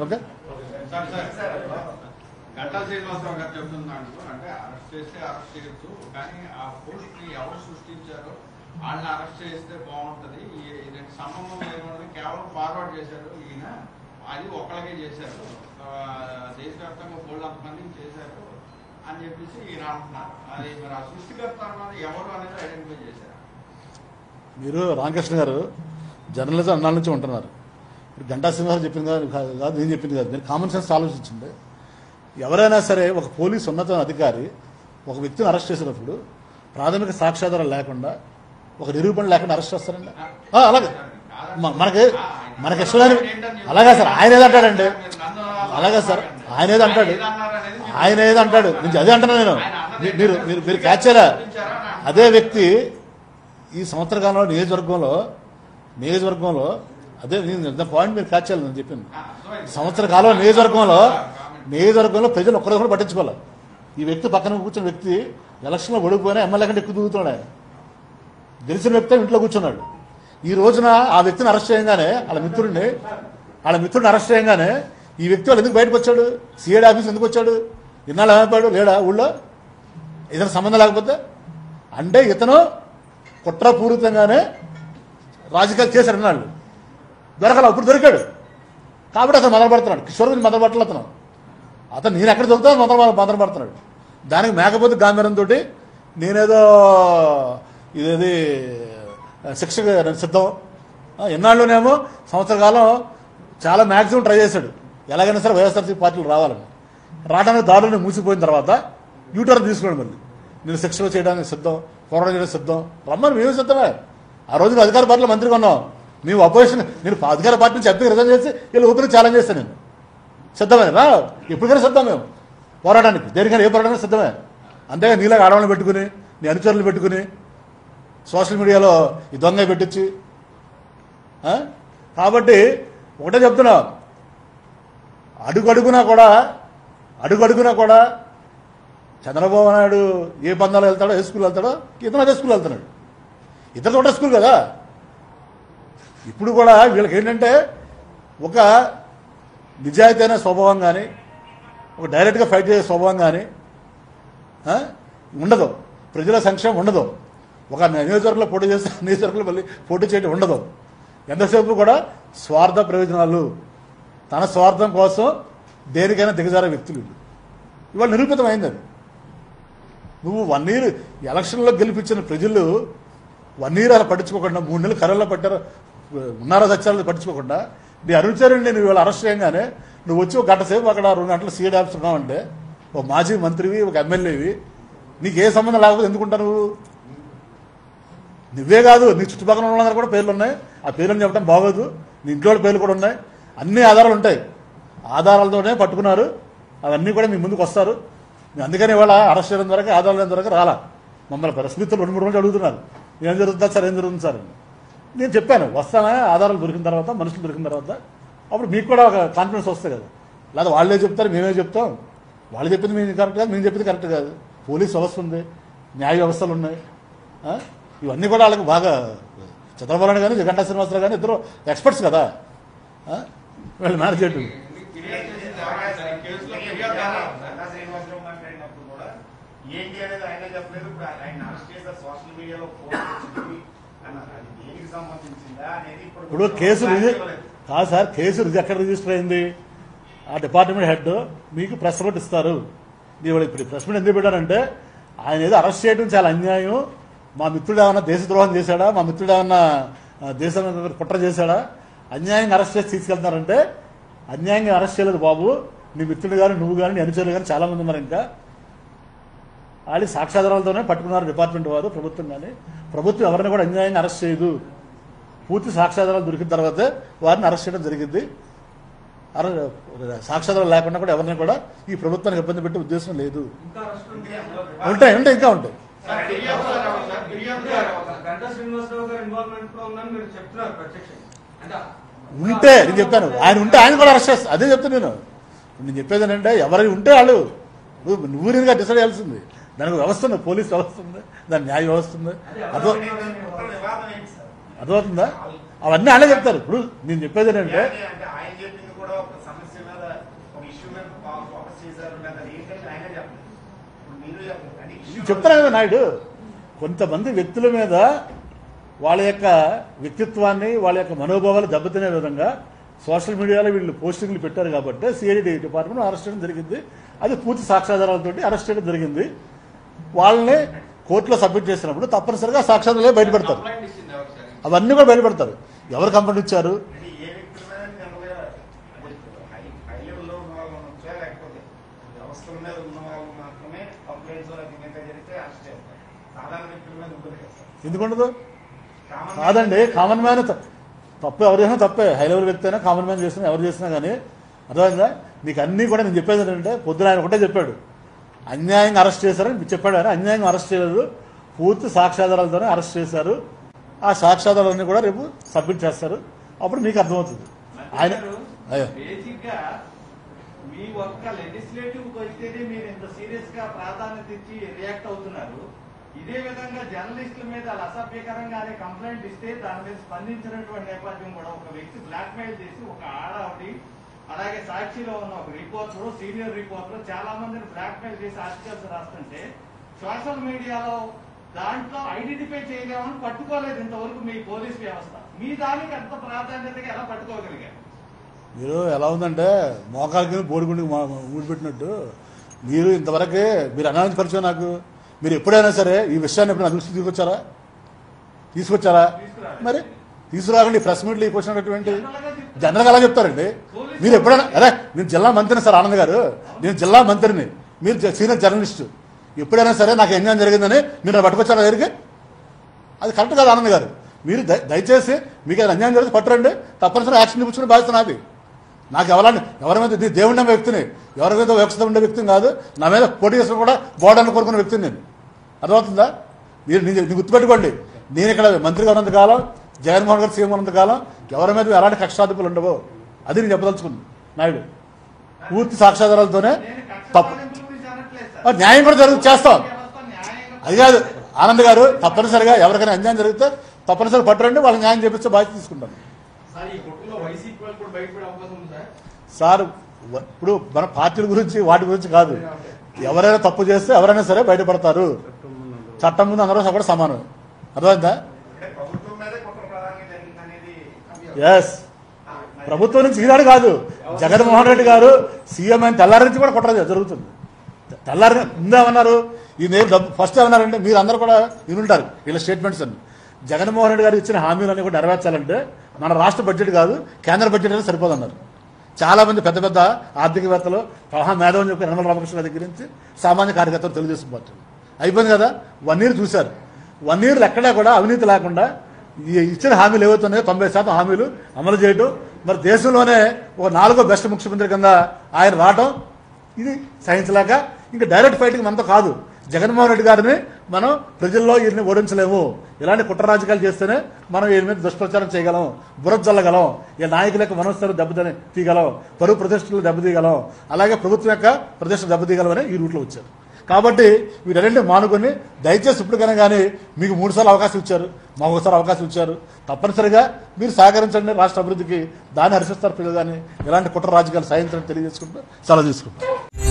Okay sir sir Ganta Srinivasarao garu చెప్తున్నాడు అంటే arrest చేస్తే అరెస్ట్ చేయొచ్చు కానీ ఆ పోస్ట్ ని ఎవరు సృష్టించారో వాళ్ళని అరెస్ట్ చేస్తే బాగుంటది ఈ- దీనికి సంబంధం లేకుండా కేవలం ఫార్వర్డ్ చేశారు ఈయన అది ఒకళ్ళకే చేశారు ఆ, దేశవ్యాప్తంగా బోల్డ్ అంతమందికి చేశారు అని చెప్పేసి ఈయన అంటున్నారు అది మరి ఆ సృష్టికర్త అన్నది ఎవరు అనేది ఐడెంటిఫై చేశారు మీరు రామకృష్ణ గారు జర్నలిజం అన్నాళ్ళ నుంచి ఉంటున్నారు ఇప్పుడు గంటా సింహారావు చెప్పింది కాదు కాదు కాదు, నేను చెప్పింది కాదు మీరు కామన్ సెన్స్ ఆలోచించండి ఎవరైనా సరే ఒక పోలీస్ ఉన్నత అధికారి ఒక వ్యక్తిని అరెస్ట్ చేసినప్పుడు ప్రాథమిక సాక్ష్యాధారం లేకుండా ఒక నిరూపణ లేకుండా అరెస్ట్ చేస్తారండి ఆ, అలాగే మ- మనకి మనకి ఇష్టమైన అలాగే సార్ ఆయన ఏదో అంటాడండి అలాగే సార్ ఆయన ఏదో అంటాడు ఆయన ఏదో అంటాడు నేను అదే అంటున్నా నేను మీ- మీరు మీరు మీరు క్యాచ్ చేయరా అదే వ్యక్తి ఈ సంవత్సర కాలంలో నియోజకవర్గంలో నియోజకవర్గంలో అదే నేను పాయింట్ మీరు క్యాచ్ చేయాలి నేను చెప్పింది సంవత్సర కాలం నియోజకవర్గంలో నియోజకవర్గంలో ప్రజలు ఒక్కరు కూడా పట్టించుకోవాలి ఈ వ్యక్తి పక్కన కూర్చున్న వ్యక్తి ఎలక్షన్లో ఓడిపోయినా ఎమ్మెల్యే కంటే ఎక్కువ దూగుతున్నాడు ఆయన గెలిచిన వ్యక్తి ఇంట్లో కూర్చున్నాడు ఈ రోజున ఆ వ్యక్తిని అరెస్ట్ చేయగానే వాళ్ళ మిత్రుడిని వాళ్ళ మిత్రుడిని అరెస్ట్ చేయగానే ఈ వ్యక్తి వాళ్ళు ఎందుకు బయటకు వచ్చాడు సిఐడి ఆఫీస్ ఎందుకు వచ్చాడు ఇన్నాళ్ళు ఏమైపోయాడు లేడా ఊళ్ళో ఏదైనా సంబంధం లేకపోతే అంటే ఇతను కుట్రపూరితంగానే రాజకీయాలు చేశారు అన్నాళ్ళు దొరకల అప్పుడు దొరికాడు కాబట్టి అతను మొదలుపడుతున్నాడు కిషోర్ గురించి మొదలుపట్టలు అతను అతను నేను ఎక్కడ దొరుకుతా మొదలు మొదలు పడుతున్నాడు దానికి మేకపోతే గాంభీర్యంతో నేనేదో ఇదేది శిక్ష సిద్ధం ఆ, ఎన్నాళ్ళునేమో సంవత్సర కాలం చాలా మ్యాక్సిమం ట్రై చేశాడు ఎలాగైనా సరే వైఎస్ఆర్సీ పార్టీలు రావాలని రావడానికి దారులను మూసిపోయిన తర్వాత యూటర్న్ తీసుకున్నాడు మళ్ళీ నేను శిక్షలు చేయడానికి సిద్ధం పోరాటం చేయడానికి సిద్ధం రమ్మని మేము సిద్ధమే ఆ రోజు నువ్వు అధికార పార్టీలో మంత్రిగా ఉన్నావు మేము అపోజిషన్ నేను అధికార పార్టీ నుంచి ఎంపీకి రిజైన్ చేసి వీళ్ళు ఓపెన్ ఛాలెంజ్ చేస్తాను నేను సిద్ధమే రా ఎప్పటికైనా సిద్ధం మేము పోరాటానికి దేనికైనా ఏ పోరాటానికి సిద్ధమే అంతేగా నీలాగా ఆడవాళ్ళని పెట్టుకుని నీ అనుచరులు పెట్టుకుని సోషల్ మీడియాలో ఈ దొంగ పెట్టించి ఆ? కాబట్టి ఒకటే చెప్తున్నా అడుగడుగునా కూడా అడుగడుగునా కూడా చంద్రబాబు నాయుడు ఏ పందాలు వెళ్తాడో ఏ స్కూల్ వెళ్తాడో ఇతను అదే స్కూల్ వెళ్తున్నాడు ఇద్దరు ఒకటే స్కూల్ కదా ఇప్పుడు కూడా వీళ్ళకి ఏంటంటే ఒక నిజాయితీ అయిన స్వభావం కానీ ఒక డైరెక్ట్గా ఫైట్ చేసే స్వభావం కానీ ఆ? ఉండదు ప్రజల సంక్షేమం ఉండదు ఒక నియోజకవర్గంలో పోటీ చేస్తే నియోజకవర్గంలో మళ్ళీ పోటీ చేయడం ఉండదు ఎంతసేపు కూడా స్వార్థ ప్రయోజనాలు తన స్వార్థం కోసం దేనికైనా దిగజారే వ్యక్తులు వీళ్ళు. ఇవాళ నిరూపితమైంది అది నువ్వు వన్ ఇయర్ ఎలక్షన్లో గెలిపించిన ప్రజలు వన్ ఇయర్ అలా పట్టించుకోకుండా మూడు నెలలు కరోనా పట్టారు ఉన్నారో సత్యాలు పట్టించుకోకుండా నీ అనుచరుని నువ్వు ఇవాళ అరెస్ట్ చేయగానే నువ్వు వచ్చి ఒక గంట సేపు అక్కడ రెండు గంటలు సీఎడ్ ఆఫీస్ ఉన్నావంటే ఒక మాజీ మంత్రివి ఒక ఎమ్మెల్యేవి నీకు ఏ సంబంధం లేకపోతే ఎందుకుంటావు నువ్వు నువ్వే కాదు నీ చుట్టుపక్కల ఉన్న వాళ్ళందరూ కూడా పేర్లు ఉన్నాయి ఆ పేర్లను చెప్పడం బాగోదు నీ ఇంట్లో వాళ్ళ పేర్లు కూడా ఉన్నాయి అన్ని ఆధారాలు ఉంటాయి ఆధారాలతోనే పట్టుకున్నారు అవన్నీ కూడా మీ ముందుకు వస్తారు మీ అందుకని ఇవాళ అరెస్ట్ చేయడం ద్వారా ఆధారాలు లేని ద్వారా రాలా మమ్మల్ని పరిస్థితులు రెండు మూడు రోజులు అడుగుతున్నారు ఏం జరుగుతుందా సార్ ఏం జరుగుతుంది సార్ అని. నేను చెప్పాను వస్తానే ఆధారాలు దొరికిన తర్వాత మనుషులు దొరికిన తర్వాత అప్పుడు మీకు కూడా ఒక కాన్ఫిడెన్స్ వస్తుంది కదా లేదా వాళ్ళే చెప్తారు మేమే చెప్తాం వాళ్ళు చెప్పింది మేము కరెక్ట్ కాదు మేము చెప్పింది కరెక్ట్ కాదు పోలీస్ వ్యవస్థ ఉంది న్యాయ వ్యవస్థలు ఉన్నాయి ఆ? ఇవన్నీ కూడా వాళ్ళకి బాగా చంద్రబాబు నాయుడు కానీ గంటా శ్రీనివాసరావు కానీ ఇద్దరు ఎక్స్పర్ట్స్ కదా ఆ? వీళ్ళు మేనేజ్ చేయటం ఫిర్యాదు చేసింది ఎవరైనా సరే కేసులో ఫిర్యాదు గంటా శ్రీనివాసరావు మాట్లాడినప్పుడు కూడా ఏంటి అనేది ఆయన చెప్పలేదు ఇప్పుడు ఆయన అరెస్ట్ చేసిన సోషల్ మీడియాలో పోస్ట్ వచ్చింది అన్నారు అది దేనికి సంబంధించిందా అనేది ఇప్పుడు కేసు రిజి- కాదు సార్ కేసు రిజి- ఎక్కడ రిజిస్టర్ అయింది ఆ డిపార్ట్మెంట్ హెడ్ మీకు ప్రెస్ నోట్ ఇస్తారు ఇవాళ ఇప్పుడు ప్రెస్ మీట్ ఎందుకు పెట్టారంటే ఆయన ఏదో అరెస్ట్ చేయడం చాలా అన్యాయం మా మిత్రుడు ఏమన్నా దేశద్రోహం చేశాడా మా మిత్రుడు ఏమన్నా ఆ, దేశం మీద కుట్ర చేశాడా అన్యాయంగా అరెస్ట్ చేసి తీసుకెళ్తున్నారంటే అన్యాయంగా అరెస్ట్ చేయలేదు బాబు నీ మిత్రుడు కానీ నువ్వు కానీ నీ అనుచరులు కానీ చాలా మంది ఉన్నారు ఇంకా వాళ్ళు సాక్ష్యాధారాలతోనే పట్టుకున్నారు డిపార్ట్మెంట్ వారు ప్రభుత్వం కానీ ప్రభుత్వం ఎవరిని కూడా అన్యాయంగా అరెస్ట్ చేయదు పూర్తి సాక్ష్యాధారాలు దొరికిన తర్వాతే వారిని అరెస్ట్ చేయడం జరిగింది అర సాక్ష్యాధారాలు లేకుండా కూడా ఎవరిని కూడా ఈ ప్రభుత్వానికి ఇబ్బంది పెట్టే ఉద్దేశం లేదు ఉంటాయి ఉంటాయి ఇంకా ఉంటాయి సార్ ఫిర్యాదు సార్ ఎవరు సార్ ఫిర్యాదు సార్ ఎవరు సార్? గంటా శ్రీనివాసరావు గారు ఇన్వాల్వ్మెంట్ లో ఉందని మీరు చెప్తున్నారు ప్రత్యక్షంగా అంటే ఉంటే నేను చెప్తాను ఆయన ఉంటే ఆయన కూడా అరెస్ట్ చేస్తా అదే చెప్తాను నేను నేను చెప్పేది ఏంటంటే ఎవరు ఉంటే వాళ్ళు నువ్వు నువ్వు నేనుగా డిసైడ్ చేయాల్సింది దానికి వ్యవస్థ ఉంది పోలీస్ వ్యవస్థ ఉంది దాని న్యాయ వ్యవస్థ ఉంది అదో వివాదం ఏంటి సార్ అర్థమవుతుందా అవన్నీ వాళ్ళే చెప్తారు ఇప్పుడు నేను చెప్పేది ఏంటంటే అంటే అంటే ఆయన చెప్పింది కూడా ఒక సమస్య మీద చెప్తాను కదా నాయుడు కొంతమంది వ్యక్తుల మీద వాళ్ళ యొక్క వ్యక్తిత్వాన్ని వాళ్ళ యొక్క మనోభావాలు దెబ్బతినే విధంగా సోషల్ మీడియాలో వీళ్ళు పోస్టింగ్లు పెట్టారు కాబట్టి సిఐడి డిపార్ట్మెంట్ అరెస్ట్ చేయడం జరిగింది అది పూర్తి సాక్ష్యాధారాలతో అరెస్ట్ చేయడం జరిగింది వాళ్ళని కోర్టులో సబ్మిట్ చేసినప్పుడు తప్పనిసరిగా సాక్ష్యాధారాలే బయటపెడతారు కంప్లైంట్ ఇచ్చింది ఎవరు సార్ అవన్నీ కూడా బయటపెడతారు ఎవరు కంప్లైంట్ ఇచ్చారు అంటే ఏ వ్యక్తుల మీద జనరల్గా హై హై లెవెల్లో ఉన్న వాళ్ళు నుంచా లేకపోతే వ్యవస్థల మీద ఉన్న వాళ్ళు మాత్రమే కంప్లైంట్స్ అధికంగా జరిగితే అరెస్ట్ చేస్తారు సాధారణ వ్యక్తుల మీద ఉండదు కదా సార్. ఎందుకుండదు కామన్ కాదండి కామన్ మ్యాన్ త- తప్పు ఎవరు చేసినా తప్పే హై లెవెల్ వ్యక్తి అయినా కామన్ మ్యాన్ చేసినా ఎవరు చేసినా కానీ అర్థమైందా మీకు అన్నీ కూడా నేను చెప్పేది ఏంటంటే పొద్దున ఆయన ఒకటే చెప్పాడు అన్యాయంగా అరెస్ట్ చేశారని మీకు చెప్పాడు ఆయన అన్యాయంగా అరెస్ట్ చేయలేదు పూర్తి సాక్ష్యాధారాలతోనే అరెస్ట్ చేశారు ఆ సాక్ష్యాధారాలన్నీ కూడా రేపు సబ్మిట్ చేస్తారు అప్పుడు మీకు అర్థమవుతుంది ఆయన అయ్యో బేసిక్ గా మీ ఒక్క లెజిస్లేటివ్ కి వస్తేనే మీరు ఇంత సీరియస్ గా ప్రాధాన్యత ఇచ్చి రియాక్ట్ అవుతున్నారు ఇదే విధంగా జర్నలిస్టుల మీద అలా అసభ్యకరంగానే కంప్లైంట్ ఇస్తే దాని మీద స్పందించినటువంటి నేపథ్యం కూడా ఒక వ్యక్తి బ్లాక్ మెయిల్ చేసి ఒక ఆడవిడి అలాగే సాక్షిలో ఉన్న ఒక రిపోర్టర్ సీనియర్ రిపోర్టర్ చాలా మందిని బ్లాక్ మెయిల్ చేసి ఆర్టికల్స్ రాస్తుంటే సోషల్ మీడియాలో దాంట్లో ఐడెంటిఫై చేయలేమని పట్టుకోలేదు ఇంతవరకు మీ పోలీస్ వ్యవస్థ మీ దానికి అంత ప్రాధాన్యతగా ఎలా పట్టుకోగలిగారు మీరు ఎలా ఉందంటే మోకాల కింద బోడిగుండికి ఊడిపెట్టినట్టు మీరు ఇంతవరకే మీరు అనాథ పరిచయం నాకు మీరు ఎప్పుడైనా సరే ఈ విషయాన్ని ఎప్పుడైనా దృష్టి తీసుకొచ్చారా తీసుకొచ్చారా మరి తీసుకురాకండి ప్రెస్ మీట్లు ఈ క్వశ్చన్ అటువంటి జనరల్గా అలా చెప్తారండి మీరు ఎప్పుడైనా అరే నేను జిల్లా మంత్రిని సార్ ఆనంద్ గారు నేను జిల్లా మంత్రిని మీరు జ- సీనియర్ జర్నలిస్టు ఎప్పుడైనా సరే నాకు అన్యాయం జరిగిందని మీరు నన్ను పట్టుకొచ్చారా దగ్గరికి అది కరెక్ట్ కాదు ఆనంద్ గారు మీరు దయ- దయచేసి మీకు ఏదైనా అన్యాయం జరిగితే పట్టరండి తప్పనిసరి యాక్షన్ చూపించుకునే బాధ్యత నాది నాకు ఎవరని ఎవరి మీద ఇది దేవుడి నమ్మే వ్యక్తిని ఎవరి మీద వ్యవస్థ ఉండే వ్యక్తిని కాదు నా మీద పోటీ చేసుకుని కూడా బోర్డర్ని కోరుకున్న వ్యక్తిని నేను అర్థమవుతుందా మీరు నీ- నీ గుర్తుపెట్టుకోండి నేను ఇక్కడ మంత్రిగా ఉన్నంత కాలం జగన్మోహన్ గారు సీఎం ఉన్నంత కాలం ఎవరి మీద ఎలాంటి కక్షాధిపులు ఉండవు అది నేను చెప్పదలుచుకుంది నాయుడు పూర్తి సాక్ష్యాధారాలతోనే నేను కక్ష తప్పు సాధింపుల గురించి అనట్లేదు ఆ, సార్. న్యాయం కూడా జరుగుతుంది చేస్తాం వ్యవస్థ న్యాయంగా అది కాదు ఆనంద్ గారు తప్పనిసరిగా ఎవరికైనా అన్యాయం జరిగితే తప్పనిసరి పట్టరండి వాళ్ళకి న్యాయం చేపించే బాధ్యత తీసుకుంటాను సార్ ఈ కుట్రలో వైసీపీ వాళ్ళు కూడా బయటపడే అవకాశం ఉంది సార్ సార్ వ- ఇప్పుడు మన పార్టీల గురించి వాటి గురించి కాదు ఎవరైనా తప్పు చేస్తే ఎవరైనా సరే బయటపడతారు చట్టం ముందు అందరూ కూడా సమానం అర్థమైందా అంటే ప్రభుత్వం మీదే కుట్ర ప్రధానంగా జరిగిందనేది ఎస్ ప్రభుత్వం నుంచి ఈనాడు కాదు జగన్మోహన్ రెడ్డి గారు సీఎం అయిన తెల్లారి నుంచి కూడా కుట్ర జరుగుతుంది తెల్లారి ముందేమన్నారు ఈ నేను డబ్బు ఫస్ట్ ఏమన్నారంటే మీరు అందరూ కూడా వినుంటారు వీళ్ళ స్టేట్మెంట్స్ అన్ని జగన్మోహన్ రెడ్డి గారు ఇచ్చిన హామీలన్నీ కూడా నెరవేర్చాలంటే మన రాష్ట్ర బడ్జెట్ కాదు కేంద్ర బడ్జెట్ అనేది సరిపోదన్నారు చాలా మంది పెద్ద పెద్ద ఆర్థికవేత్తలు ప్రహా మేధావని చెప్పి నిర్మల రామకృష్ణ దగ్గర నుంచి సామాన్య కార్యకర్తలు తెలుగుదేశం పార్టీ అయిపోయింది కదా వన్ ఇయర్ చూశారు వన్ ఇయర్లు ఎక్కడా కూడా అవినీతి లేకుండా ఈ ఇచ్చిన హామీలు ఏవైతున్నాయో తొంభై శాతం హామీలు అమలు చేయటం మరి దేశంలోనే ఒక నాలుగో బెస్ట్ ముఖ్యమంత్రి కింద ఆయన రావటం ఇది సహించలేక ఇంకా డైరెక్ట్ ఫైటింగ్ మనతో కాదు జగన్మోహన్ రెడ్డి గారిని మనం ప్రజల్లో ఈయన్ని ఓడించలేము ఇలాంటి కుట్ర రాజకీయాలు చేస్తేనే మనం ఈయన మీద దుష్ప్రచారం చేయగలం బురద చల్లగలం ఈ నాయకుల యొక్క మనస్థిరం దెబ్బతిని తీయగలం పరువు ప్రతిష్టలు దెబ్బతీయగలం అలాగే ప్రభుత్వం యొక్క ప్రతిష్ట దెబ్బతీయగలం అని ఈ రూట్లో వచ్చారు కాబట్టి వీటన్నింటి మానుకొని దయచేసి ఇప్పటికైనా కానీ మీకు మూడు సార్లు అవకాశం ఇచ్చారు మాకు ఒకసారి అవకాశం ఇచ్చారు తప్పనిసరిగా మీరు సహకరించండి రాష్ట్ర అభివృద్ధికి దాన్ని హర్షిస్తారు ప్రజలు కానీ ఇలాంటి కుట్ర రాజకీయాలు సాధించడం తెలియజేసుకుంటూ సెలవు తీసుకుంటాం